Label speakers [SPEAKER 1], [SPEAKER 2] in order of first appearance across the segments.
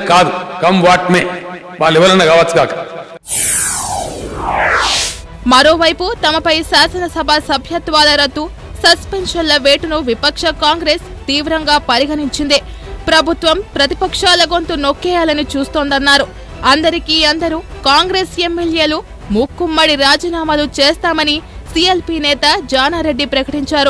[SPEAKER 1] కాదు come what may వాళ్ళు ఎవరన్నా కావచ్చు కాక
[SPEAKER 2] మరోవైపు తమపై శాసనసభ సభ్యత్వాల రద్దు సస్పెన్షన్ల వేటును విపక్ష కాంగ్రెస్ తీవ్రంగా పరిగణించింది ప్రభుత్వం ప్రతిపక్షాల గొంతు నొక్కేయాలని చూస్తోందన్నారు అందరికీ అందరూ కాంగ్రెస్ ఎమ్మెల్యేలు ముక్కుమ్మడి రాజీనామాలు చేస్తామని సీఎల్పీ నేత జానారెడ్డి ప్రకటించారు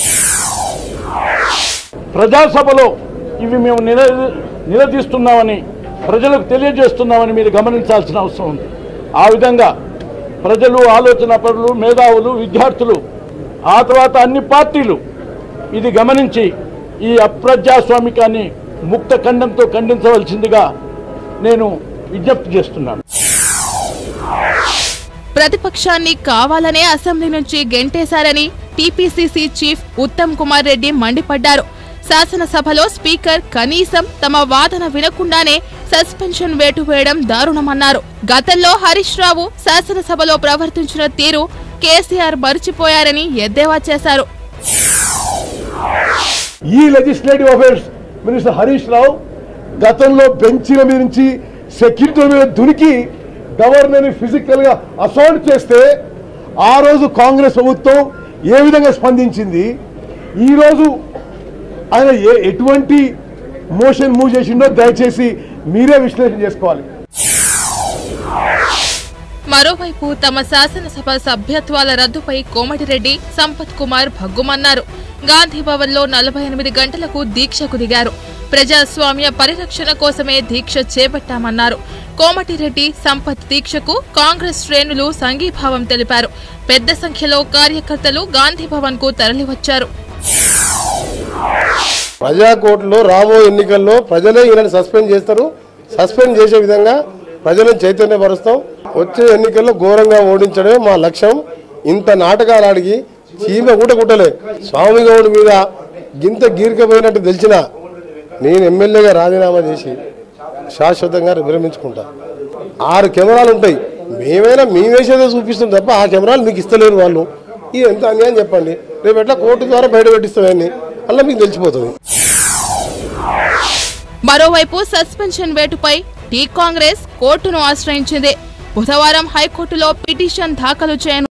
[SPEAKER 3] ప్రజాసభలో ఇవి మేము నిల నిలదీస్తున్నామని ప్రజలకు తెలియజేస్తున్నామని మీరు గమనించాల్సిన అవసరం ఉంది ఆ విధంగా ప్రజలు ఆలోచన పరులు మేధావులు విద్యార్థులు ఆ తర్వాత అన్ని పార్టీలు ఇది గమనించి ఈ అప్రజాస్వామికాన్ని ముక్త ఖండంతో ఖండించవలసిందిగా నేను విజ్ఞప్తి చేస్తున్నాను
[SPEAKER 2] ప్రతిపక్షాన్ని కావాలనే అసెంబ్లీ నుంచి గెంటేశారని టీపీసీసీ చీఫ్ ఉత్తమ్ కుమార్ రెడ్డి మండిపడ్డారు శాసనసభలో స్పీకర్ కనీసం తమ వాదన వినకుండానే సస్పెన్షన్ వేటు వేయడం దారుణమన్నారు గతంలో హరీష్ రావు శాసనసభలో ప్రవర్తించిన తీరు కేసీఆర్ మరిచిపోయారని ఎద్దేవా చేశారు
[SPEAKER 4] ఈ legislative affairs minister Harish Rao గతంలో బెంచీల మీద నుంచి సెక్యూరిటీ మీద దునికి గవర్నర్ని ఫిజికల్ గా అసాల్ట్ చేస్తే ఆ రోజు కాంగ్రెస్ ప్రభుత్వం ఏ విధంగా స్పందించింది ఈ రోజు ఆయన ఏ ఎటువంటి మోషన్ మూవ్ చేసిండో దయచేసి మీరే విశ్లేషణ చేసుకోవాలి
[SPEAKER 2] మరోవైపు తమ శాసనసభ సభ్యత్వాల రద్దుపై కోమటిరెడ్డి సంపత్ కుమార్ భగ్గుమన్నారు గాంధీ భవన్ లో నలభై ఎనిమిది గంటలకు దీక్షకు దిగారు ప్రజాస్వామ్య పరిరక్షణ కోసమే దీక్ష చేపట్టామన్నారు కోమటిరెడ్డి సంపత్ దీక్షకు కాంగ్రెస్ శ్రేణులు సంఘీభావం తెలిపారు పెద్ద సంఖ్యలో కార్యకర్తలు గాంధీ భవన్ కు తరలివచ్చారు
[SPEAKER 5] ప్రజాకోర్టులో రాబో ఎన్నికల్లో ప్రజలే ఈయనని సస్పెండ్ చేస్తారు సస్పెండ్ చేసే విధంగా ప్రజలను చైతన్యపరుస్తాం వచ్చే ఎన్నికల్లో ఘోరంగా ఓడించడమే మా లక్ష్యం ఇంత నాటకాలు అడిగి చీమ కూడా కుట్టలే స్వామి గౌడ్ మీద గింత గీరికపోయినట్టు తెలిసిన నేను ఎమ్మెల్యేగా రాజీనామా చేసి శాశ్వతంగా విరమించుకుంటా ఆరు కెమెరాలు ఉంటాయి మేమైనా మేమేసేదే చూపిస్తుంది తప్ప ఆ కెమెరాలు మీకు ఇస్తలేరు వాళ్ళు ఇది ఎంత అన్యాయం చెప్పండి రేపు ఎట్లా కోర్టు ద్వారా బయట పెట్టిస్తామని అలా మీకు తెలిసిపోతుంది
[SPEAKER 2] మరోవైపు సస్పెన్షన్ వేటుపై టీ కాంగ్రెస్ కోర్టును ఆశ్రయించింది బుధవారం హైకోర్టులో పిటిషన్ దాఖలు చేయను